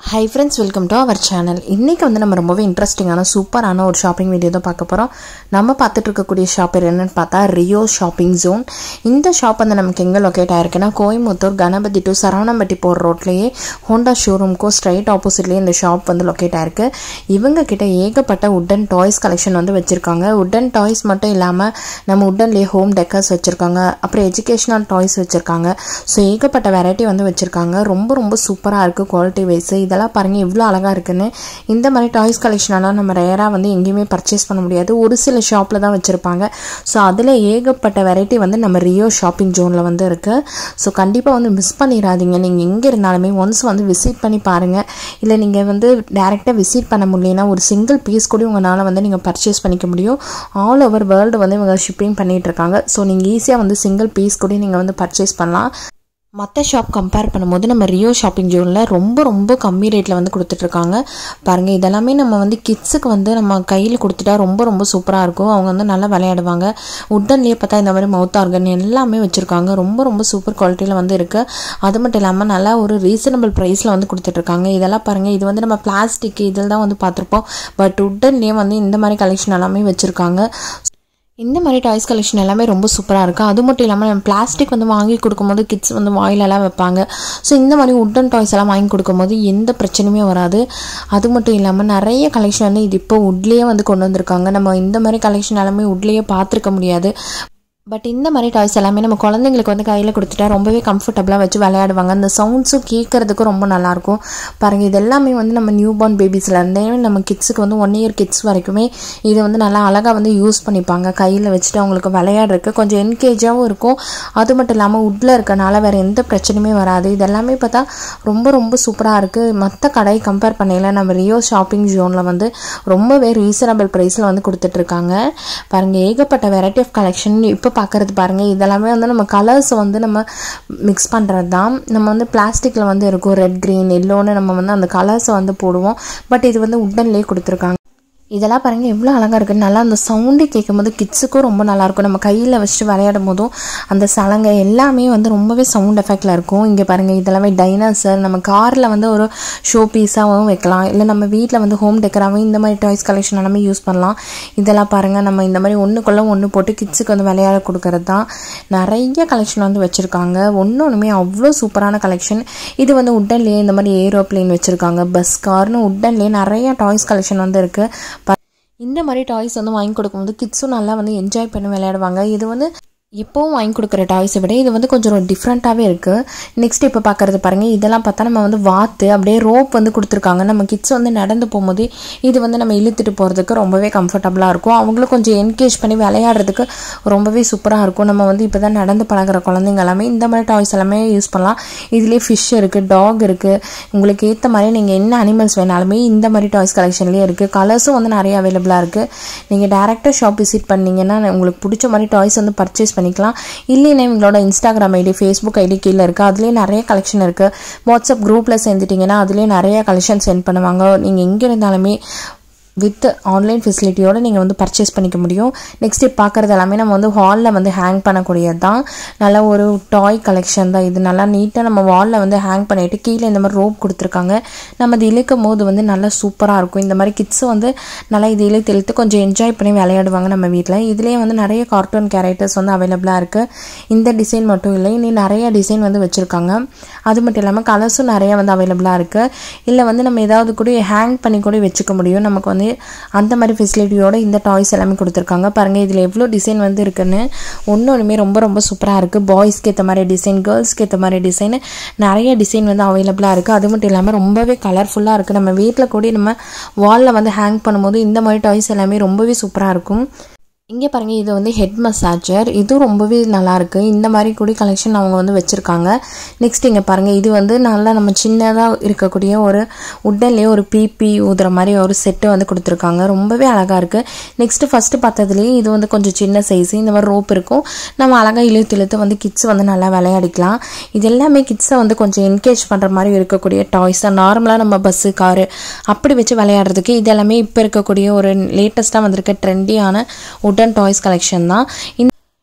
high friends welcome to our channel இன்றைக்கி வந்து நம்ம ரொம்பவே இன்ட்ரெஸ்டிங்கான சூப்பரான ஒரு ஷாப்பிங் வீடியோ தான் பார்க்க போகிறோம் நம்ம பார்த்துட்டு இருக்கக்கூடிய ஷாப் என்னென்னு பார்த்தா ரியோ ஷாப்பிங் ஜோன் இந்த ஷாப் வந்து நமக்கு எங்கே லொக்கேட் ஆயிருக்குன்னா கோயம்புத்தூர் கணபதி டு சரவணம்பட்டி போகிற ரோட்லேயே ஹோண்டா ஷோரூம்க்கும் ஸ்ட்ரைட் ஆப்போசிட்லேயே இந்த ஷாப் வந்து லொக்கேட் ஆயிருக்கு இவங்க கிட்ட ஏகப்பட்ட உட்டன் டாய்ஸ் கலெக்ஷன் வந்து வச்சுருக்காங்க உட்டன் டாய்ஸ் மட்டும் இல்லாமல் நம்ம உட்டன்லேயே ஹோம் டெக்கர்ஸ் வச்சுருக்காங்க அப்புறம் எஜுகேஷ்னல் டாய்ஸ் வச்சுருக்காங்க ஸோ ஏகப்பட்ட வெரைட்டி வந்து வச்சுருக்காங்க ரொம்ப ரொம்ப சூப்பராக இருக்குது குவாலிட்டி வைஸ் இதெல்லாம் பாருங்கள் எவ்வளோ அழகாக இருக்குன்னு இந்த மாதிரி டாய்ஸ் கலெக்ஷனெல்லாம் நம்ம ரேராக வந்து எங்கேயுமே பர்ச்சேஸ் பண்ண முடியாது ஒரு சில ஷாப்பில் தான் வச்சுருப்பாங்க ஸோ அதில் ஏகப்பட்ட வெரைட்டி வந்து நம்ம ரியோ ஷாப்பிங் ஜோனில் வந்து இருக்குது ஸோ கண்டிப்பாக வந்து மிஸ் பண்ணிடாதீங்க நீங்கள் எங்கே இருந்தாலுமே ஒன்ஸ் வந்து விசிட் பண்ணி பாருங்கள் இல்லை நீங்கள் வந்து டேரெக்டாக விசிட் பண்ண முடியலனா ஒரு சிங்கிள் பீஸ் கூட உங்களால் வந்து நீங்கள் பர்ச்சேஸ் பண்ணிக்க முடியும் ஆல் ஓவர் வேர்ல்டு வந்து இவங்க ஷிப்பிங் பண்ணிகிட்டு இருக்காங்க ஸோ நீங்கள் ஈஸியாக வந்து சிங்கிள் பீஸ் கூட நீங்கள் வந்து பர்ச்சேஸ் பண்ணலாம் மற்ற ஷாப் கம்பேர் பண்ணும்போது நம்ம ரியோ ஷாப்பிங் ஜோனில் ரொம்ப ரொம்ப கம்மி ரேட்டில் வந்து கொடுத்துட்ருக்காங்க பாருங்கள் இதெல்லாமே நம்ம வந்து கிட்ஸுக்கு வந்து நம்ம கையில் கொடுத்துட்டா ரொம்ப ரொம்ப சூப்பராக இருக்கும் அவங்க வந்து நல்லா விளையாடுவாங்க உட்டன்லேயே பார்த்தா இந்த மாதிரி மவுத் ஆர்கன் எல்லாமே வச்சுருக்காங்க ரொம்ப ரொம்ப சூப்பர் குவாலிட்டியில் வந்து இருக்குது அது மட்டும் இல்லாமல் நல்லா ஒரு ரீசனபிள் ப்ரைஸில் வந்து கொடுத்துட்ருக்காங்க இதெல்லாம் பாருங்கள் இது வந்து நம்ம பிளாஸ்டிக் இதில் தான் வந்து பார்த்துருப்போம் பட் உட்டன்லேயே வந்து இந்த மாதிரி கலெக்ஷன் எல்லாமே வச்சுருக்காங்க இந்த மாதிரி டாய்ஸ் கலெக்ஷன் எல்லாமே ரொம்ப சூப்பராக இருக்குது அது மட்டும் இல்லாமல் நம்ம பிளாஸ்டிக் வந்து வாங்கி கொடுக்கும்போது கிட்ஸ் வந்து வாயிலெல்லாம் வைப்பாங்க ஸோ இந்த மாதிரி உட்டன் டாய்ஸ் எல்லாம் வாங்கி கொடுக்கும்போது எந்த பிரச்சனையுமே வராது அது மட்டும் இல்லாமல் நிறைய கலெக்ஷன் வந்து இது இப்போ உட்லேயே வந்து கொண்டு வந்திருக்காங்க நம்ம இந்த மாதிரி கலெக்ஷன் எல்லாமே உட்லேயே பார்த்துருக்க முடியாது பட் இந்த மாதிரி டாய்ஸ் எல்லாமே நம்ம குழந்தைங்களுக்கு வந்து கையில் கொடுத்துட்டா ரொம்பவே கம்ஃபர்டபுளாக வச்சு விளையாடுவாங்க அந்த சவுண்ட்ஸும் கேட்குறதுக்கும் ரொம்ப நல்லாயிருக்கும் பாருங்கள் இது எல்லாமே வந்து நம்ம நியூ பார்ன் பேபிஸ்லேருந்தே நம்ம கிட்ஸுக்கு வந்து ஒன் இயர் கிட்ஸ் வரைக்குமே இதை வந்து நல்லா அழகாக வந்து யூஸ் பண்ணிப்பாங்க கையில் வச்சுட்டு அவங்களுக்கு விளையாடுறதுக்கு கொஞ்சம் என்கேஜாகவும் இருக்கும் அது மட்டும் இல்லாமல் உட்டில் இருக்கனால வேறு எந்த பிரச்சனையுமே வராது இது எல்லாமே பார்த்தா ரொம்ப ரொம்ப சூப்பராக இருக்குது மற்ற கடை கம்பேர் பண்ணையில் நம்ம ரியோ ஷாப்பிங் ஜோனில் வந்து ரொம்பவே ரீசனபிள் ப்ரைஸில் வந்து கொடுத்துட்ருக்காங்க பாருங்கள் ஏகப்பட்ட வெரைட்டி ஆஃப் கலெக்ஷன் இப்போ பார்க்குறது பாருங்கள் இதெல்லாமே வந்து நம்ம கலர்ஸ் வந்து நம்ம மிக்ஸ் பண்ணுறது தான் நம்ம வந்து பிளாஸ்டிக்கில் வந்து இருக்கும் ரெட் க்ரீன் எல்லோன்னு நம்ம வந்து அந்த கலர்ஸை வந்து போடுவோம் பட் இது வந்து உட்டன்லேயே கொடுத்துருக்காங்க இதெல்லாம் பாருங்கள் எவ்வளோ அழகாக இருக்குது நல்லா அந்த சவுண்டு கேட்கும்போது கிட்ஸுக்கும் ரொம்ப நல்லாயிருக்கும் நம்ம கையில் வச்சுட்டு விளையாடும் போதும் அந்த சலங்கை எல்லாமே வந்து ரொம்பவே சவுண்ட் எஃபெக்டில் இருக்கும் இங்கே பாருங்கள் இதெல்லாமே டைனோசர் நம்ம காரில் வந்து ஒரு ஷோ பீஸாகவும் வைக்கலாம் இல்லை நம்ம வீட்டில் வந்து ஹோம் டெக்கராகவும் இந்த மாதிரி டாய்ஸ் கலெக்ஷன் எல்லாமே யூஸ் பண்ணலாம் இதெல்லாம் பாருங்கள் நம்ம இந்த மாதிரி ஒன்றுக்குள்ளே ஒன்று போட்டு கிட்ஸுக்கு வந்து விளையாட கொடுக்கறது தான் நிறைய கலெக்ஷன் வந்து வச்சுருக்காங்க ஒன்று ஒன்றுமே அவ்வளோ சூப்பரான கலெக்ஷன் இது வந்து உட்டன்லேயே இந்த மாதிரி ஏரோப்ளேன் வச்சுருக்காங்க பஸ் கார்னு உட்டன்லேயே நிறைய டாய்ஸ் கலெக்ஷன் வந்து இருக்குது இந்த மாதிரி டாய்ஸ் வந்து வாங்கி கொடுக்கும்போது கிட்ஸும் நல்லா வந்து என்ஜாய் பண்ணி விளையாடுவாங்க இது வந்து எப்போவும் வாங்கி கொடுக்குற டாய்ஸை விட இது வந்து கொஞ்சம் டிஃப்ரெண்ட்டாகவே இருக்குது நெக்ஸ்ட் இப்போ பார்க்குறது பாருங்கள் இதெல்லாம் பார்த்தா நம்ம வந்து வாத்து அப்படியே ரோப் வந்து கொடுத்துருக்காங்க நம்ம கிட்ஸ் வந்து நடந்து போகும்போது இது வந்து நம்ம இழுத்துட்டு போகிறதுக்கு ரொம்பவே கம்ஃபர்டபுளாக இருக்கும் அவங்களும் கொஞ்சம் என்கேஜ் பண்ணி விளையாடுறதுக்கு ரொம்பவே சூப்பராக இருக்கும் நம்ம வந்து இப்போ தான் நடந்து பழகிற குழந்தைங்க எல்லாமே இந்த மாதிரி டாய்ஸ் எல்லாமே யூஸ் பண்ணலாம் இதுலேயே ஃபிஷ் இருக்குது டாக் இருக்குது உங்களுக்கு ஏற்ற மாதிரி நீங்கள் என்ன அனிமல்ஸ் வேணாலுமே இந்த மாதிரி டாய்ஸ் கலெக்ஷன்லேயே இருக்குது கலர்ஸும் வந்து நிறைய அவைலபிளாக இருக்குது நீங்கள் டேரெக்டாக ஷாப் விசிட் பண்ணிங்கன்னா உங்களுக்கு பிடிச்ச மாதிரி டாய்ஸ் வந்து பர்ச்சேஸ் பண்ணிக்கலாம் இல்லைன்னா எங்களோட இன்ஸ்டாகிராம் ஐடி ஃபேஸ்புக் ஐடி கீழே இருக்குது அதுலேயே நிறைய கலெக்ஷன் இருக்குது வாட்ஸ்அப் குரூப்பில் சேர்ந்துட்டிங்கன்னா அதுலேயே நிறைய கலெக்ஷன் சென்ட் பண்ணுவாங்க நீங்கள் எங்கே இருந்தாலுமே வித் ஆன்லைன் ஃபெசிலிட்டியோடு நீங்கள் வந்து பர்ச்சேஸ் பண்ணிக்க முடியும் நெக்ஸ்ட் இப்போ பார்க்குறது எல்லாமே நம்ம வந்து ஹாலில் வந்து ஹேங் பண்ணக்கூடியது தான் நல்ல ஒரு டாய் கலெக்ஷன் தான் இது நல்லா நீட்டாக நம்ம வாலில் வந்து ஹேங் பண்ணிவிட்டு கீழே இந்த மாதிரி ரோப் கொடுத்துருக்காங்க நம்ம இது இழுக்கும் போது வந்து நல்லா சூப்பராக இருக்கும் இந்த மாதிரி கிட்ஸு வந்து நல்லா இது இழுத்து இழுத்து கொஞ்சம் என்ஜாய் பண்ணி விளையாடுவாங்க நம்ம வீட்டில் இதுலேயே வந்து நிறைய கார்ட்டூன் கேரக்டர்ஸ் வந்து அவைலபிளாக இருக்குது இந்த டிசைன் மட்டும் இல்லை இன்னும் நிறைய டிசைன் வந்து வச்சுருக்காங்க அது மட்டும் இல்லாமல் கலர்ஸும் நிறைய வந்து அவைலபிளாக இருக்குது இல்லை வந்து நம்ம ஏதாவது கூட ஹேங் பண்ணி கூட வச்சுக்க முடியும் நமக்கு வந்து அந்த மாதிரி ஃபெசிலிட்டியோட இந்த டாய்ஸ் எல்லாமே கொடுத்துருக்காங்க பாருங்கள் இதில் எவ்வளோ டிசைன் வந்து இருக்குன்னு ஒன்று ஒன்றுமே ரொம்ப ரொம்ப சூப்பராக இருக்குது பாய்ஸ்க்கு ஏற்ற மாதிரி டிசைன் கேர்ள்ஸ்க்கு ஏற்ற மாதிரி டிசைன் நிறைய டிசைன் வந்து அவைலபிளாக இருக்குது அது மட்டும் இல்லாமல் ரொம்பவே கலர்ஃபுல்லாக இருக்குது நம்ம வீட்டில் கூட நம்ம வாலில் வந்து ஹேங் பண்ணும்போது இந்த மாதிரி டாய்ஸ் எல்லாமே ரொம்பவே சூப்பராக இருக்கும் இங்கே பாருங்கள் இது வந்து ஹெட் மசாஜர் இதுவும் ரொம்பவே நல்லாயிருக்கு இந்த மாதிரி கூட கலெக்ஷன் அவங்க வந்து வச்சுருக்காங்க நெக்ஸ்ட் இங்கே பாருங்கள் இது வந்து நல்லா நம்ம சின்னதாக இருக்கக்கூடிய ஒரு உட்டன்லேயே ஒரு பிபி ஊதுற மாதிரி ஒரு செட்டு வந்து கொடுத்துருக்காங்க ரொம்பவே அழகாக இருக்குது நெக்ஸ்ட்டு ஃபஸ்ட்டு பார்த்ததுலேயே இது வந்து கொஞ்சம் சின்ன சைஸு இந்த மாதிரி ரோப் இருக்கும் நம்ம அழகாக இழுத்து இழுத்து வந்து கிட்ஸ் வந்து நல்லா விளையாடிக்கலாம் இது எல்லாமே கிட்ஸை வந்து கொஞ்சம் என்கேஜ் பண்ணுற மாதிரி இருக்கக்கூடிய டாய்ஸ் தான் நார்மலாக நம்ம பஸ்ஸு காரு அப்படி வச்சு விளையாடுறதுக்கு இது எல்லாமே இப்போ இருக்கக்கூடிய ஒரு லேட்டஸ்ட்டாக வந்திருக்க ட்ரெண்டியான உட்டன் டாய்ஸ் கலெக்ஷன் தான் இந்த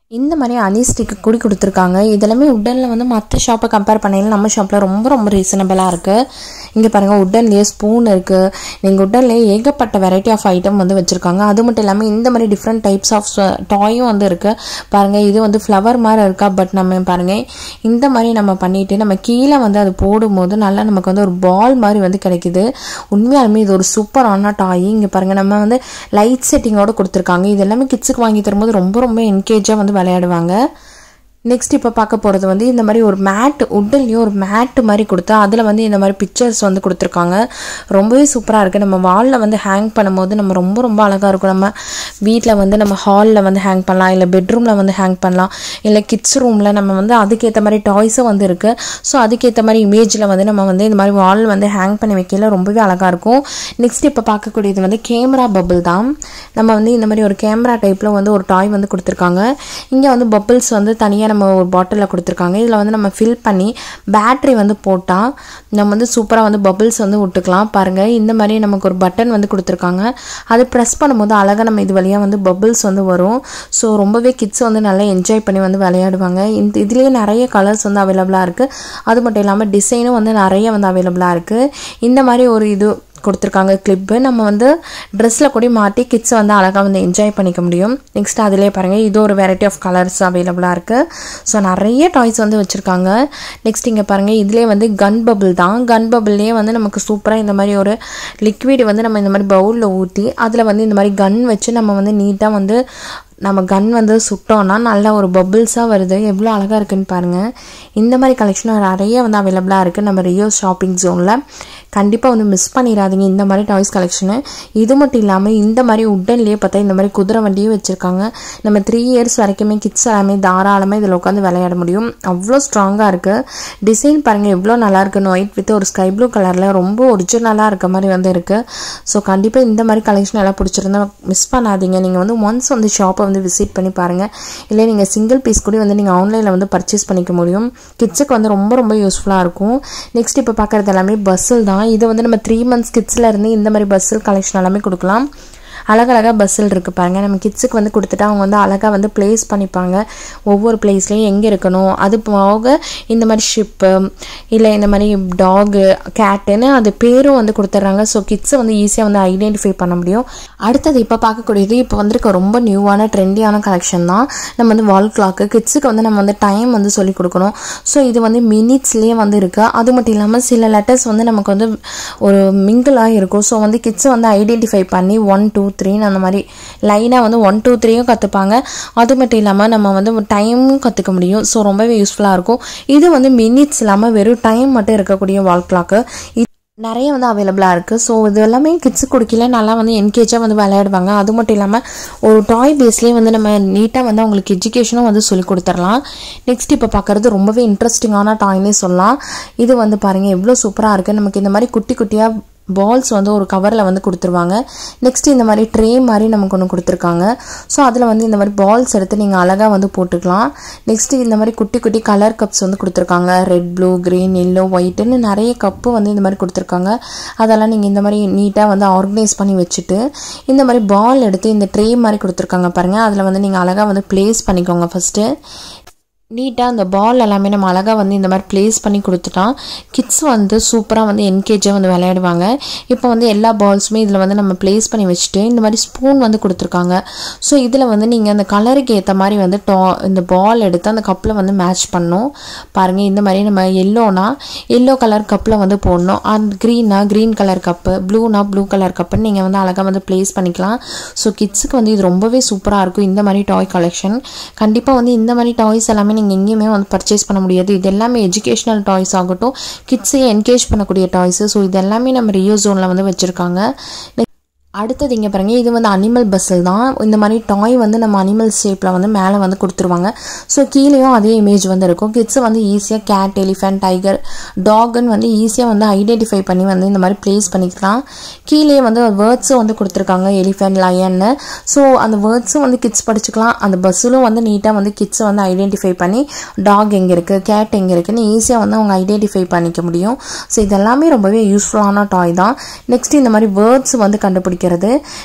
இந்த மாதிரி அனி ஸ்டிக்கு கூடி கொடுத்துருக்காங்க இதெல்லாமே உட்டனில் வந்து மற்ற ஷாப்பை கம்பேர் பண்ணையில் நம்ம ஷாப்பில் ரொம்ப ரொம்ப ரீசனபிளாக இருக்குது இங்கே பாருங்கள் உட்டன்லேயே ஸ்பூன் இருக்குது நீங்கள் உட்டன்லேயே ஏகப்பட்ட வெரைட்டி ஆஃப் ஐட்டம் வந்து வச்சுருக்காங்க அது மட்டும் இல்லாமல் இந்த மாதிரி டிஃப்ரெண்ட் டைப்ஸ் ஆஃப் டாயும் வந்து இருக்குது பாருங்கள் இது வந்து ஃப்ளவர் மாதிரி இருக்கா பட் நம்ம பாருங்கள் இந்த மாதிரி நம்ம பண்ணிவிட்டு நம்ம கீழே வந்து அது போடும்போது நல்லா நமக்கு வந்து ஒரு பால் மாதிரி வந்து கிடைக்குது உண்மையாலுமே இது ஒரு சூப்பரான டாய் இங்கே பாருங்கள் நம்ம வந்து லைட் செட்டிங்கோட கொடுத்துருக்காங்க இது எல்லாமே கிட்ஸுக்கு வாங்கி தரும்போது ரொம்ப ரொம்ப என்கேஜாக வந்து விளையாடுவாங்க நெக்ஸ்ட் இப்போ பார்க்க போகிறது வந்து இந்த மாதிரி ஒரு மேட் உட்டுலேயும் ஒரு மேட் மாதிரி கொடுத்து அதில் வந்து இந்த மாதிரி பிக்சர்ஸ் வந்து கொடுத்துருக்காங்க ரொம்பவே சூப்பராக இருக்குது நம்ம வாலில் வந்து ஹேங் பண்ணும்போது நம்ம ரொம்ப ரொம்ப அழகாக இருக்கும் நம்ம வீட்டில் வந்து நம்ம ஹாலில் வந்து ஹேங் பண்ணலாம் இல்லை பெட்ரூமில் வந்து ஹேங் பண்ணலாம் இல்லை கிட்ஸ் ரூமில் நம்ம வந்து அதுக்கேற்ற மாதிரி டாய்ஸும் வந்து இருக்குது ஸோ அதுக்கேற்ற மாதிரி இமேஜில் வந்து நம்ம வந்து இந்த மாதிரி வால் வந்து ஹேங் பண்ணி வைக்கல ரொம்பவே அழகாக இருக்கும் நெக்ஸ்ட் இப்போ பார்க்கக்கூடியது வந்து கேமரா பபிள் தான் நம்ம வந்து இந்த மாதிரி ஒரு கேமரா டைப்பில் வந்து ஒரு டாய் வந்து கொடுத்துருக்காங்க இங்கே வந்து பபிள்ஸ் வந்து தனியாக நம்ம ஒரு பாட்டிலில் கொடுத்துருக்காங்க இதில் வந்து நம்ம ஃபில் பண்ணி பேட்ரி வந்து போட்டால் நம்ம வந்து சூப்பராக வந்து பபிள்ஸ் வந்து விட்டுக்கலாம் பாருங்கள் இந்த மாதிரி நமக்கு ஒரு பட்டன் வந்து கொடுத்துருக்காங்க அது ப்ரெஸ் பண்ணும்போது அழகாக நம்ம இது வழியாக வந்து பபிள்ஸ் வந்து வரும் ஸோ ரொம்பவே கிட்ஸ் வந்து நல்லா என்ஜாய் பண்ணி வந்து விளையாடுவாங்க இந்த இதுலேயே நிறைய கலர்ஸ் வந்து அவைலபிளாக இருக்குது அது மட்டும் இல்லாமல் டிசைனும் வந்து நிறைய வந்து அவைலபிளாக இருக்குது இந்த மாதிரி ஒரு இது கொடுத்துருக்காங்க கிளிப்பு நம்ம வந்து ட்ரெஸ்ஸில் கூட மாட்டி கிட்ஸை வந்து அழகாக வந்து என்ஜாய் பண்ணிக்க முடியும் நெக்ஸ்ட் அதிலே பாருங்கள் இது ஒரு வெரைட்டி ஆஃப் கலர்ஸ் அவைலபிளாக இருக்குது ஸோ நிறைய டாய்ஸ் வந்து வச்சுருக்காங்க நெக்ஸ்ட் இங்கே பாருங்கள் இதுலேயே வந்து கன் பபிள் தான் கன் பபிள்லேயே வந்து நமக்கு சூப்பராக இந்த மாதிரி ஒரு லிக்விட் வந்து நம்ம இந்த மாதிரி பவுலில் ஊற்றி அதில் வந்து இந்த மாதிரி கன் வச்சு நம்ம வந்து நீட்டாக வந்து நம்ம கன் வந்து சுட்டோன்னா நல்ல ஒரு பபிள்ஸாக வருது எவ்வளோ அழகாக இருக்குன்னு பாருங்கள் இந்த மாதிரி கலெக்ஷன் நிறைய வந்து அவைலபிளாக இருக்குது நம்ம ரியோ ஷாப்பிங் ஜோனில் கண்டிப்பாக வந்து மிஸ் பண்ணிடாதீங்க இந்த மாதிரி டாய்ஸ் கலெக்ஷனு இது மட்டும் இல்லாமல் இந்த மாதிரி உட்டன்லேயே பார்த்தா இந்த மாதிரி குதிரை வண்டியும் வச்சுருக்காங்க நம்ம த்ரீ இயர்ஸ் வரைக்குமே கிட்ஸ் எல்லாமே தாராளமாக இதில் உட்காந்து விளையாட முடியும் அவ்வளோ ஸ்ட்ராங்காக இருக்குது டிசைன் பாருங்கள் எவ்வளோ நல்லா இருக்குன்னு ஒயிட் வித் ஒரு ஸ்கை ப்ளூ கலரில் ரொம்ப ஒரிஜினலாக இருக்க மாதிரி வந்து இருக்குது ஸோ கண்டிப்பாக இந்த மாதிரி கலெக்ஷன் எல்லாம் பிடிச்சிருந்தா மிஸ் பண்ணாதீங்க நீங்கள் வந்து ஒன்ஸ் வந்து ஷாப்பை வந்து விசிட் பண்ணி பாருங்கள் இல்லை நீங்கள் சிங்கிள் பீஸ் கூட வந்து நீங்கள் ஆன்லைனில் வந்து பர்ச்சேஸ் பண்ணிக்க முடியும் கிட்ஸுக்கு வந்து ரொம்ப ரொம்ப யூஸ்ஃபுல்லாக இருக்கும் நெக்ஸ்ட் இப்போ பார்க்குறது எல்லாமே பஸ்ஸில் தான் இது வந்து நம்ம த்ரீ மந்த்ஸ் கிட்ஸில் இருந்து இந்த மாதிரி பஸ்ஸில் கலெக்ஷன் எல்லாமே கொடுக்கலாம் அழகழகாக பஸ்ஸில் இருக்குது பாருங்கள் நம்ம கிட்ஸுக்கு வந்து கொடுத்துட்டு அவங்க வந்து அழகாக வந்து ப்ளேஸ் பண்ணிப்பாங்க ஒவ்வொரு பிளேஸ்லேயும் எங்கே இருக்கணும் அது போக இந்த மாதிரி ஷிப்பு இல்லை இந்த மாதிரி டாகு கேட்டுன்னு அது பேரும் வந்து கொடுத்துட்றாங்க ஸோ கிட்ஸை வந்து ஈஸியாக வந்து ஐடென்டிஃபை பண்ண முடியும் அடுத்தது இப்போ பார்க்கக்கூடியது இப்போ வந்திருக்க ரொம்ப நியூவான ட்ரெண்டியான கலெக்ஷன் தான் நம்ம வந்து வால் கிளாக்கு கிட்ஸுக்கு வந்து நம்ம வந்து டைம் வந்து சொல்லி கொடுக்கணும் ஸோ இது வந்து மினிட்ஸ்லேயே வந்து இருக்குது அது மட்டும் இல்லாமல் சில லெட்டர்ஸ் வந்து நமக்கு வந்து ஒரு மிங்கிளாக இருக்கும் ஸோ வந்து கிட்ஸை வந்து ஐடென்டிஃபை பண்ணி ஒன் டூ த்ரீன்னு அந்த மாதிரி லைனாக வந்து ஒன் டூ த்ரீயும் கற்றுப்பாங்க அது மட்டும் இல்லாமல் நம்ம வந்து டைமும் கற்றுக்க முடியும் ஸோ ரொம்பவே யூஸ்ஃபுல்லாக இருக்கும் இது வந்து மினிட்ஸ் இல்லாமல் வெறும் டைம் மட்டும் இருக்கக்கூடிய வால் கிளாக்கு நிறைய வந்து அவைலபிளாக இருக்குது ஸோ இது எல்லாமே கிட்ஸுக்கு கொடுக்கல நல்லா வந்து என்கேஜாக வந்து விளையாடுவாங்க அது மட்டும் இல்லாமல் ஒரு டாய் பேஸ்லேயே வந்து நம்ம நீட்டாக வந்து அவங்களுக்கு எஜுகேஷனும் வந்து சொல்லி கொடுத்துடலாம் நெக்ஸ்ட் இப்போ பார்க்குறது ரொம்பவே இன்ட்ரெஸ்டிங்கான டாய்னே சொல்லலாம் இது வந்து பாருங்கள் எவ்வளோ சூப்பராக இருக்குது நமக்கு இந்த மாதிரி குட்டி குட்டியாக பால்ஸ் வந்து ஒரு கவரில் வந்து கொடுத்துருவாங்க நெக்ஸ்ட் இந்த மாதிரி ட்ரே மாதிரி நமக்கு ஒன்று கொடுத்துருக்காங்க ஸோ அதில் வந்து இந்த மாதிரி பால்ஸ் எடுத்து நீங்கள் அழகாக வந்து போட்டுக்கலாம் நெக்ஸ்ட் இந்த மாதிரி குட்டி குட்டி கலர் கப்ஸ் வந்து கொடுத்துருக்காங்க ரெட் ப்ளூ க்ரீன் எல்லோ ஒயிட்டுன்னு நிறைய கப்பு வந்து இந்த மாதிரி கொடுத்துருக்காங்க அதெல்லாம் நீங்கள் இந்த மாதிரி நீட்டாக வந்து ஆர்கனைஸ் பண்ணி வச்சுட்டு இந்த மாதிரி பால் எடுத்து இந்த ட்ரே மாதிரி கொடுத்துருக்காங்க பாருங்கள் அதில் வந்து நீங்கள் அழகாக வந்து ப்ளேஸ் பண்ணிக்கோங்க ஃபஸ்ட்டு நீட்டாக அந்த பால் எல்லாமே நம்ம அழகாக வந்து இந்த மாதிரி ப்ளேஸ் பண்ணி கொடுத்துட்டா கிட்ஸ் வந்து சூப்பராக வந்து என்கேஜாக வந்து விளையாடுவாங்க இப்போ வந்து எல்லா பால்ஸுமே இதில் வந்து நம்ம ப்ளேஸ் பண்ணி வச்சுட்டு இந்த மாதிரி ஸ்பூன் வந்து கொடுத்துருக்காங்க ஸோ இதில் வந்து நீங்கள் அந்த கலருக்கு ஏற்ற மாதிரி வந்து டா இந்த பால் எடுத்து அந்த கப்பில் வந்து மேட்ச் பண்ணணும் பாருங்கள் இந்த மாதிரி நம்ம எல்லோனா எல்லோ கலர் கப்பில் வந்து போடணும் அண்ட் க்ரீனா க்ரீன் கலர் கப்பு ப்ளூனா ப்ளூ கலர் கப்புன்னு நீங்கள் வந்து அழகாக வந்து ப்ளேஸ் பண்ணிக்கலாம் ஸோ கிட்ஸுக்கு வந்து இது ரொம்பவே சூப்பராக இருக்கும் இந்த மாதிரி டாய் கலெக்ஷன் கண்டிப்பாக வந்து இந்த மாதிரி டாய்ஸ் எல்லாமே நீங்கள் எங்கேயுமே வந்து பர்ச்சேஸ் பண்ண முடியாது இது எல்லாமே எஜுகேஷ்னல் டாய்ஸ் ஆகட்டும் கிட்ஸையே என்கேஜ் பண்ணக்கூடிய டாய்ஸு ஸோ இது எல்லாமே நம்ம ரியோ ஜோனில் வந்து வச்சுருக்காங்க அடுத்தது இங்கே பாருங்க இது வந்து அனிமல் பஸ்ஸில் தான் இந்த மாதிரி டாய் வந்து நம்ம அனிமல் ஷேப்பில் வந்து மேலே வந்து கொடுத்துருவாங்க ஸோ கீழேயும் அதே இமேஜ் வந்து இருக்கும் கிட்ஸை வந்து ஈஸியாக கேட் எலிஃபென்ட் டைகர் டாகுன்னு வந்து ஈஸியாக வந்து ஐடென்டிஃபை பண்ணி வந்து இந்த மாதிரி ப்ளேஸ் பண்ணிக்கலாம் கீழே வந்து வேர்ட்ஸும் வந்து கொடுத்துருக்காங்க எலிஃபென்ட் லயன்னு ஸோ அந்த வேர்ட்ஸும் வந்து கிட்ஸ் படிச்சுக்கலாம் அந்த பஸ்ஸிலும் வந்து நீட்டாக வந்து கிட்ஸை வந்து ஐடென்டிஃபை பண்ணி டாக் எங்கே இருக்குது கேட் எங்கே இருக்குன்னு ஈஸியாக வந்து அவங்க ஐடென்டிஃபை பண்ணிக்க முடியும் ஸோ இதெல்லாமே ரொம்பவே யூஸ்ஃபுல்லான டாய் தான் நெக்ஸ்ட் இந்த மாதிரி வேர்ட்ஸ் வந்து கண்டுபிடிக்க நம்ம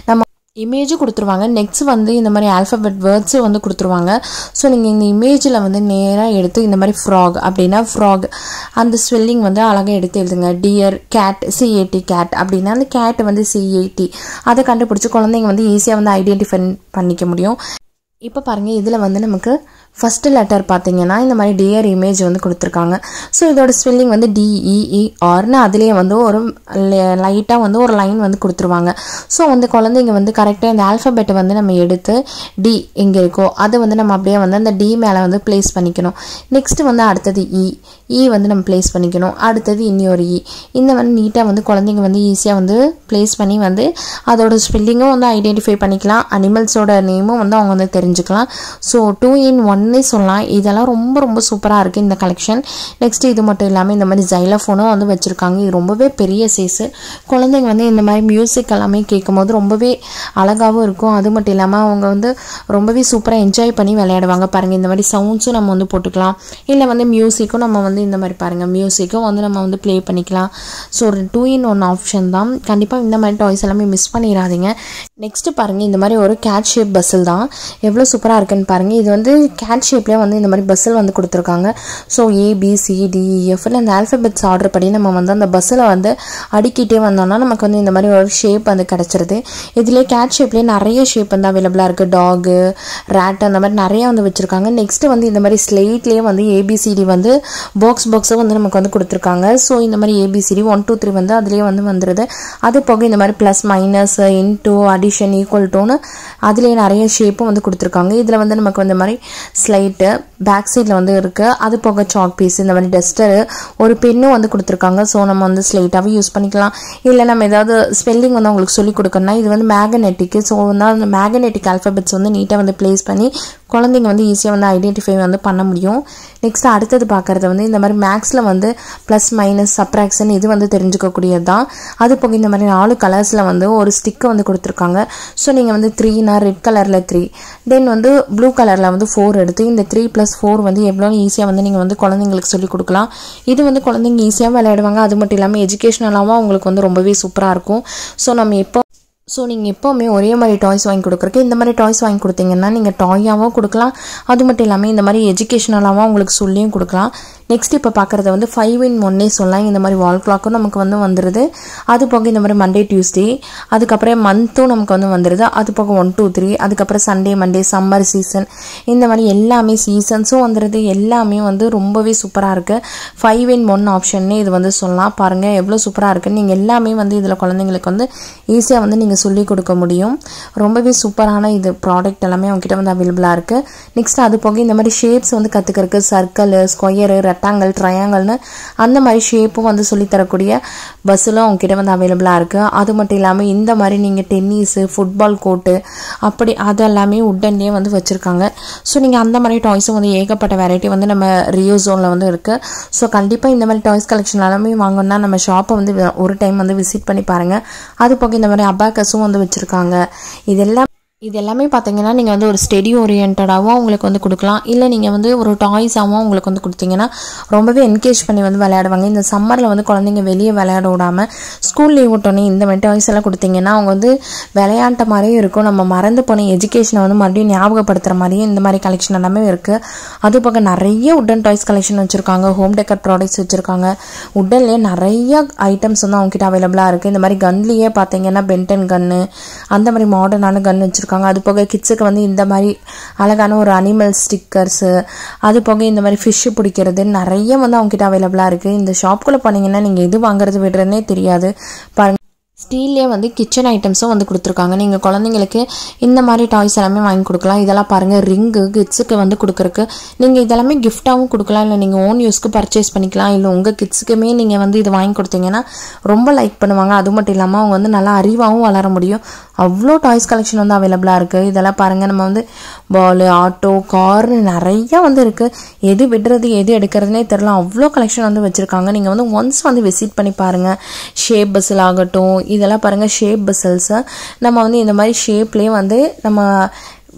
இமேஜும் கொடுத்துருவாங்க நெக்ஸ்ட் வந்து இந்த மாதிரி ஆல்ஃபபெட் வேர்ட்ஸும் வந்து கொடுத்துருவாங்க ஸோ நீங்கள் இந்த இமேஜில் வந்து நேராக எடுத்து இந்த மாதிரி ஃப்ராக் அப்படின்னா ஃப்ராக் அந்த ஸ்வெல்லிங் வந்து அழகாக எடுத்து எழுதுங்க டியர் கேட் சிஏடி கேட் அப்படின்னா அந்த கேட் வந்து சிஏடி அதை கண்டுபிடிச்சி குழந்தைங்க வந்து ஈஸியாக வந்து ஐடென்டிஃபை பண்ணிக்க முடியும் இப்போ பாருங்கள் இதில் வந்து நமக்கு ஃபஸ்ட்டு லெட்டர் பார்த்தீங்கன்னா இந்த மாதிரி டியர் இமேஜ் வந்து கொடுத்துருக்காங்க ஸோ இதோட ஸ்பெல்லிங் வந்து டிஇஇஆர்னு அதுலேயே வந்து ஒரு லைட்டாக வந்து ஒரு லைன் வந்து கொடுத்துருவாங்க ஸோ வந்து குழந்தைங்க வந்து கரெக்டாக இந்த ஆல்ஃபபெட்டை வந்து நம்ம எடுத்து டி எங்கே இருக்கோ அதை வந்து நம்ம அப்படியே வந்து அந்த டி மேலே வந்து ப்ளேஸ் பண்ணிக்கணும் நெக்ஸ்ட்டு வந்து அடுத்தது இ இ வந்து நம்ம ப்ளேஸ் பண்ணிக்கணும் அடுத்தது இன்னொரு இ இந்த வந்து நீட்டாக வந்து குழந்தைங்க வந்து ஈஸியாக வந்து ப்ளேஸ் பண்ணி வந்து அதோட ஸ்பெல்லிங்கும் வந்து ஐடென்டிஃபை பண்ணிக்கலாம் அனிமல்ஸோட நேமும் வந்து அவங்க வந்து தெரிஞ்சுக்கலாம் ஸோ டூ இன் ஒன்னே சொல்லலாம் இதெல்லாம் ரொம்ப ரொம்ப சூப்பராக இருக்குது இந்த கலெக்ஷன் நெக்ஸ்ட் இது மட்டும் இல்லாமல் இந்த மாதிரி ஜைலஃபோனும் வந்து வச்சுருக்காங்க இது ரொம்பவே பெரிய சைஸு குழந்தைங்க வந்து இந்த மாதிரி மியூசிக் எல்லாமே கேட்கும் போது ரொம்பவே அழகாகவும் இருக்கும் அது மட்டும் இல்லாமல் அவங்க வந்து ரொம்பவே சூப்பராக என்ஜாய் பண்ணி விளையாடுவாங்க பாருங்கள் இந்த மாதிரி சவுண்ட்ஸும் நம்ம வந்து போட்டுக்கலாம் இல்லை வந்து மியூசிக்கும் நம்ம வந்து இந்த மாதிரி பாருங்கள் மியூசிக்கும் வந்து நம்ம வந்து ப்ளே பண்ணிக்கலாம் ஸோ ஒரு டூ இன் ஒன் ஆப்ஷன் தான் கண்டிப்பாக இந்த மாதிரி டாய்ஸ் எல்லாமே மிஸ் பண்ணிடாதீங்க நெக்ஸ்ட்டு பாருங்கள் இந்த மாதிரி ஒரு கேட் ஷேப் பஸ்ஸில் தான் எவ்வளோ சூப்பராக இருக்குன்னு பாருங்கள் இது வந்து கேட் ஷேப்லேயே வந்து இந்த மாதிரி பஸ்ஸில் வந்து கொடுத்துருக்காங்க ஸோ ஏபிசிடிஎஃப்னு அந்த ஆல்ஃபபெட்ஸ் ஆர்டர் படி நம்ம வந்து அந்த பஸ்ஸில் வந்து அடுக்கிட்டே வந்தோம்னா நமக்கு வந்து இந்த மாதிரி ஒரு ஷேப் வந்து கிடச்சிருது இதுலேயே கேட் ஷேப்லேயே நிறைய ஷேப் வந்து அவைலபிளாக இருக்குது டாகு ரேட் அந்த மாதிரி நிறைய வந்து வச்சுருக்காங்க நெக்ஸ்ட்டு வந்து இந்த மாதிரி ஸ்லேட்லேயே வந்து ஏபிசிடி வந்து பாக்ஸ் பாக்ஸும் வந்து நமக்கு வந்து கொடுத்துருக்காங்க ஸோ இந்த மாதிரி ஏபிசிடி ஒன் டூ த்ரீ வந்து அதுலேயே வந்து வந்துடுது அது போக இந்த மாதிரி plus minus into addition equal டூன்னு அதுலேயே நிறைய ஷேப்பும் வந்து கொடுத்துருக்காங்க இதில் வந்து நமக்கு இந்த மாதிரி ஸ்லைட்டு பேக் சைடில் வந்து இருக்குது அது போக சாக் பீஸ் இந்த மாதிரி டஸ்டரு ஒரு பென்னும் வந்து கொடுத்துருக்காங்க ஸோ நம்ம வந்து ஸ்லைட்டாகவே யூஸ் பண்ணிக்கலாம் இல்லை நம்ம ஏதாவது ஸ்பெல்லிங் வந்து அவங்களுக்கு சொல்லிக் கொடுக்கணும்னா இது வந்து மேகனெட்டிக்கு ஸோ வந்து அந்த மேகனெட்டிக் ஆல்ஃபபெட்ஸ் வந்து நீட்டாக வந்து ப்ளேஸ் பண்ணி குழந்தைங்க வந்து ஈஸியாக வந்து ஐடென்டிஃபை வந்து பண்ண முடியும் நெக்ஸ்ட் அடுத்தது பார்க்குறது வந்து இந்த மாதிரி மேக்ஸில் வந்து ப்ளஸ் மைனஸ் சப்ராக்ஷன் இது வந்து தெரிஞ்சுக்கக்கூடியது தான் அது போக இந்த மாதிரி நாலு கலர்ஸில் வந்து ஒரு ஸ்டிக்கை வந்து கொடுத்துருக்காங்க ஸோ நீங்கள் வந்து த்ரீனா ரெட் கலரில் த்ரீ தென் வந்து ப்ளூ கலரில் வந்து ஃபோர் எடுத்து இந்த த்ரீ ப்ளஸ் ஃபோர் வந்து எவ்வளோ ஈஸியாக வந்து நீங்கள் வந்து குழந்தைங்களுக்கு சொல்லிக் கொடுக்கலாம் இது வந்து குழந்தைங்க ஈஸியாக விளையாடுவாங்க அது மட்டும் இல்லாமல் எஜுகேஷ்னலாகவும் அவங்களுக்கு வந்து ரொம்பவே சூப்பராக இருக்கும் ஸோ நம்ம எப்போ ஸோ நீங்கள் எப்போவுமே ஒரே மாதிரி டாய்ஸ் வாங்கி கொடுக்குறக்கு இந்த மாதிரி டாய்ஸ் வாங்கி கொடுத்தீங்கன்னா நீங்கள் டாயாகவும் கொடுக்கலாம் அது மட்டும் இல்லாமல் இந்த மாதிரி எஜுகேஷனலாகவும் உங்களுக்கு சொல்லியும் கொடுக்கலாம் நெக்ஸ்ட் இப்போ பார்க்குறது வந்து ஃபைவ் இன் ஒன்னே சொல்லலாம் இந்த மாதிரி வால் கிளாக்கும் நமக்கு வந்து வந்துடுது அது போக இந்த மாதிரி மண்டே டியூஸ்டே அதுக்கப்புறம் மந்த்தும் நமக்கு வந்து வந்துடுது அது போக ஒன் டூ த்ரீ அதுக்கப்புறம் சண்டே மண்டே சம்மர் சீசன் இந்த மாதிரி எல்லாமே சீசன்ஸும் வந்துடுது எல்லாமே வந்து ரொம்பவே சூப்பராக இருக்குது ஃபைவ் இன் ஒன் ஆப்ஷன்னே இது வந்து சொல்லலாம் பாருங்கள் எவ்வளோ சூப்பராக இருக்குன்னு நீங்கள் எல்லாமே வந்து இதில் குழந்தைங்களுக்கு வந்து ஈஸியாக வந்து நீங்கள் சொல்லிக் கொடுக்க முடியும் ரொம்பவே சூப்பரான இது ப்ராடக்ட் எல்லாமே அவங்ககிட்ட வந்து அவைலபிளாக இருக்குது நெக்ஸ்ட் அது போக இந்த மாதிரி ஷேப்ஸ் வந்து கற்றுக்கிறதுக்கு சர்க்கிள் ஸ்கொயரு ரெக்டாங்கல் ட்ரையாங்கல்னு அந்த மாதிரி ஷேப்பும் வந்து சொல்லித்தரக்கூடிய பஸ்ஸிலும் அவங்ககிட்ட வந்து அவைலபிளாக இருக்குது அது மட்டும் இல்லாமல் இந்த மாதிரி நீங்கள் டென்னிஸு ஃபுட்பால் கோர்ட்டு அப்படி அது எல்லாமே உட்டன்லேயே வந்து வச்சுருக்காங்க ஸோ நீங்கள் அந்த மாதிரி டாய்ஸும் வந்து ஏகப்பட்ட வெரைட்டி வந்து நம்ம ரியோ ஜோனில் வந்து இருக்குது ஸோ கண்டிப்பாக இந்த மாதிரி டாய்ஸ் கலெக்ஷன் எல்லாமே வாங்கணும்னா நம்ம ஷாப்பை வந்து ஒரு டைம் வந்து விசிட் பண்ணி பாருங்கள் அது போக இந்த மாதிரி அபாக்கஸும் வந்து வச்சுருக்காங்க இதெல்லாம் இது எல்லாமே பார்த்தீங்கன்னா நீங்கள் வந்து ஒரு ஸ்டெடி ஓரியன்டாகவும் உங்களுக்கு வந்து கொடுக்கலாம் இல்லை நீங்கள் வந்து ஒரு டாய்ஸாகவும் உங்களுக்கு வந்து கொடுத்தீங்கன்னா ரொம்பவே என்கரேஜ் பண்ணி வந்து விளையாடுவாங்க இந்த சம்மரில் வந்து குழந்தைங்க வெளியே விளையாட விடாமல் ஸ்கூல் லீவ் விட்டோன்னே இந்த மாதிரி டாய்ஸ் எல்லாம் கொடுத்தீங்கன்னா அவங்க வந்து விளையாண்ட மாதிரியும் இருக்கும் நம்ம மறந்து போன எஜுகேஷனை வந்து மறுபடியும் ஞாபகப்படுத்துகிற மாதிரியும் இந்த மாதிரி கலெக்ஷன் எல்லாமே இருக்குது அது போக நிறைய உட்டன் டாய்ஸ் கலெக்ஷன் வச்சுருக்காங்க ஹோம் டெக்கர் ப்ராடக்ட்ஸ் வச்சுருக்காங்க உட்டன்லேயே நிறைய ஐட்டம்ஸ் வந்து அவங்ககிட்ட அவைலபிளாக இருக்குது இந்த மாதிரி கன்லேயே பார்த்தீங்கன்னா பென்டன் கன்னு அந்த மாதிரி மாடர்னான கன் வச்சுருக்காங்க அது போக கிட்ஸுக்கு வந்து இந்த மாதிரி அழகான ஒரு அனிமல் ஸ்டிக்கர்ஸு அது போக இந்த மாதிரி ஃபிஷ்ஷு பிடிக்கிறது நிறைய வந்து அவங்ககிட்ட அவைலபிளாக இருக்குது இந்த ஷாப்புக்குள்ளே போனீங்கன்னா நீங்கள் எது வாங்குறது விடுறதுனே தெரியாது பாருங்க ஸ்டீல்லே வந்து கிச்சன் ஐட்டம்ஸும் வந்து கொடுத்துருக்காங்க நீங்கள் குழந்தைங்களுக்கு இந்த மாதிரி டாய்ஸ் எல்லாமே வாங்கி கொடுக்கலாம் இதெல்லாம் பாருங்கள் ரிங்கு கிட்ஸுக்கு வந்து கொடுக்குறக்கு நீங்கள் இதெல்லாமே கிஃப்டாகவும் கொடுக்கலாம் இல்லை நீங்கள் ஓன் யூஸ்க்கு பர்ச்சேஸ் பண்ணிக்கலாம் இல்லை உங்கள் கிட்ஸுக்குமே நீங்கள் வந்து இது வாங்கி கொடுத்தீங்கன்னா ரொம்ப லைக் பண்ணுவாங்க அது மட்டும் இல்லாமல் அவங்க வந்து நல்லா அறிவாகவும் வளர முடியும் அவ்வளோ டாய்ஸ் கலெக்ஷன் வந்து அவைலபிளாக இருக்குது இதெல்லாம் பாருங்கள் நம்ம வந்து பால் ஆட்டோ கார்னு நிறையா வந்து இருக்குது எது விடுறது எது எடுக்கிறதுனே தெரில அவ்வளோ கலெக்ஷன் வந்து வச்சுருக்காங்க நீங்கள் வந்து ஒன்ஸ் வந்து விசிட் பண்ணி பாருங்கள் ஷேப் பஸ்ஸில் ஆகட்டும் இதெல்லாம் பாருங்கள் ஷேப் பஸ்ஸல்ஸை நம்ம வந்து இந்த மாதிரி ஷேப்லேயே வந்து நம்ம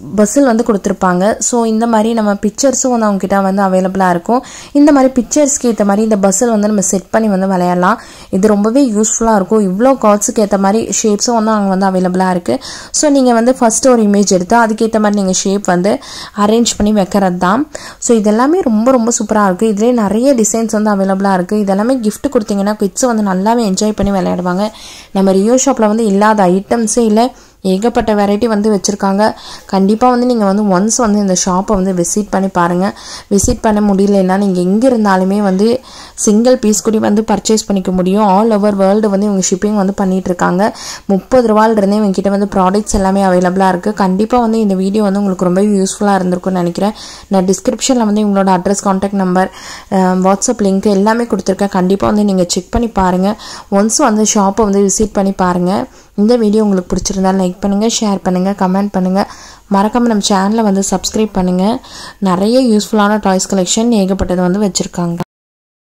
பஸ்ஸில் வந்து கொடுத்துருப்பாங்க ஸோ இந்த மாதிரி நம்ம பிக்சர்ஸும் வந்து அவங்ககிட்ட வந்து அவைலபிளாக இருக்கும் இந்த மாதிரி பிக்சர்ஸ்க்கு ஏற்ற மாதிரி இந்த பஸ்ஸில் வந்து நம்ம செட் பண்ணி வந்து விளையாடலாம் இது ரொம்பவே யூஸ்ஃபுல்லாக இருக்கும் இவ்வளோ கார்ட்ஸுக்கு ஏற்ற மாதிரி ஷேப்ஸும் வந்து அங்கே வந்து அவைலபிளாக இருக்குது ஸோ நீங்கள் வந்து ஃபஸ்ட்டு ஒரு இமேஜ் எடுத்து அதுக்கேற்ற மாதிரி நீங்கள் ஷேப் வந்து அரேஞ்ச் பண்ணி வைக்கிறது தான் ஸோ இதெல்லாமே ரொம்ப ரொம்ப சூப்பராக இருக்குது இதுலேயே நிறைய டிசைன்ஸ் வந்து அவைலபிளாக இருக்குது இதெல்லாமே gift கொடுத்தீங்கன்னா கிட்ஸும் வந்து நல்லாவே என்ஜாய் பண்ணி விளையாடுவாங்க நம்ம ரியோ ஷாப்பில் வந்து இல்லாத ஐட்டம்ஸே இல்லை ஏகப்பட்ட வெரைட்டி வந்து வச்சுருக்காங்க கண்டிப்பாக வந்து நீங்கள் வந்து ஒன்ஸ் வந்து இந்த ஷாப்பை வந்து விசிட் பண்ணி பாருங்கள் விசிட் பண்ண முடியலன்னா நீங்கள் எங்கே இருந்தாலுமே வந்து சிங்கிள் பீஸ் கூட வந்து பர்ச்சேஸ் பண்ணிக்க முடியும் ஆல் ஓவர் வேர்ல்டு வந்து இவங்க ஷிப்பிங் வந்து பண்ணிட்டு இருக்காங்க முப்பது ரூபாயிலிருந்தே இவங்க கிட்ட வந்து ப்ராடக்ட்ஸ் எல்லாமே அவைலபிளாக இருக்குது கண்டிப்பாக வந்து இந்த வீடியோ வந்து உங்களுக்கு ரொம்ப யூஸ்ஃபுல்லாக இருந்திருக்கும்னு நினைக்கிறேன் நான் டிஸ்கிரிப்ஷனில் வந்து இவங்களோட address contact number WhatsApp link எல்லாமே கொடுத்துருக்கேன் கண்டிப்பாக வந்து நீங்கள் செக் பண்ணி பாருங்கள் ஒன்ஸ் வந்து ஷாப்பை வந்து விசிட் பண்ணி பாருங்கள் இந்த வீடியோ உங்களுக்கு பிடிச்சிருந்தா லைக் பண்ணுங்கள் ஷேர் பண்ணுங்கள் கமெண்ட் பண்ணுங்கள் மறக்காமல் நம்ம சேனலை வந்து சப்ஸ்கிரைப் பண்ணுங்கள் நிறைய யூஸ்ஃபுல்லான டாய்ஸ் கலெக்ஷன் ஏகப்பட்டது வந்து வச்சுருக்காங்க